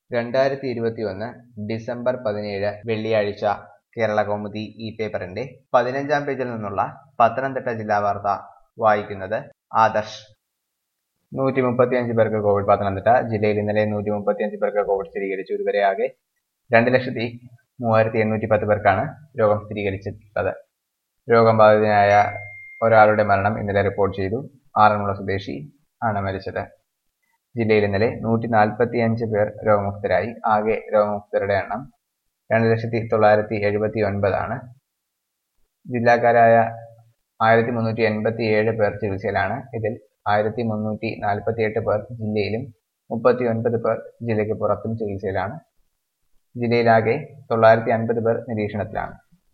രണ്ടായിരത്തി ഇരുപത്തിയൊന്ന് ഡിസംബർ പതിനേഴ് വെള്ളിയാഴ്ച കേരള കൗമുദി ഈ പേപ്പറിന്റെ പതിനഞ്ചാം പേജിൽ നിന്നുള്ള പത്തനംതിട്ട ജില്ലാ വാർത്ത വായിക്കുന്നത് ആദർശ് നൂറ്റി മുപ്പത്തിയഞ്ച് പേർക്ക് കോവിഡ് പത്തനംതിട്ട ജില്ലയിൽ ഇന്നലെ നൂറ്റി മുപ്പത്തിയഞ്ച് പേർക്ക് കോവിഡ് സ്ഥിരീകരിച്ചു ഇതുവരെ ആകെ രണ്ട് ലക്ഷത്തി മൂവായിരത്തി എണ്ണൂറ്റി പത്ത് പേർക്കാണ് രോഗം സ്ഥിരീകരിച്ചിട്ടുള്ളത് രോഗം ബാധിതനായ ഒരാളുടെ മരണം ഇന്നലെ റിപ്പോർട്ട് ചെയ്തു ആറന്മുള സ്വദേശി ആണ് മരിച്ചത് ജില്ലയിൽ ഇന്നലെ നൂറ്റി നാൽപ്പത്തി അഞ്ച് പേർ രോഗമുക്തരായി ആകെ രോഗമുക്തരുടെ എണ്ണം രണ്ട് ലക്ഷത്തി തൊള്ളായിരത്തി എഴുപത്തി ഒൻപതാണ് ജില്ലാക്കാരായ ആയിരത്തി മുന്നൂറ്റി എൺപത്തി ഏഴ് പേർ ചികിത്സയിലാണ് ഇതിൽ ആയിരത്തി മുന്നൂറ്റി നാൽപ്പത്തി എട്ട് പേർ ജില്ലയിലും മുപ്പത്തി ഒൻപത് പേർ ജില്ലയ്ക്ക് പുറത്തും ചികിത്സയിലാണ് ജില്ലയിലാകെ തൊള്ളായിരത്തി അൻപത് പേർ നിരീക്ഷണത്തിലാണ്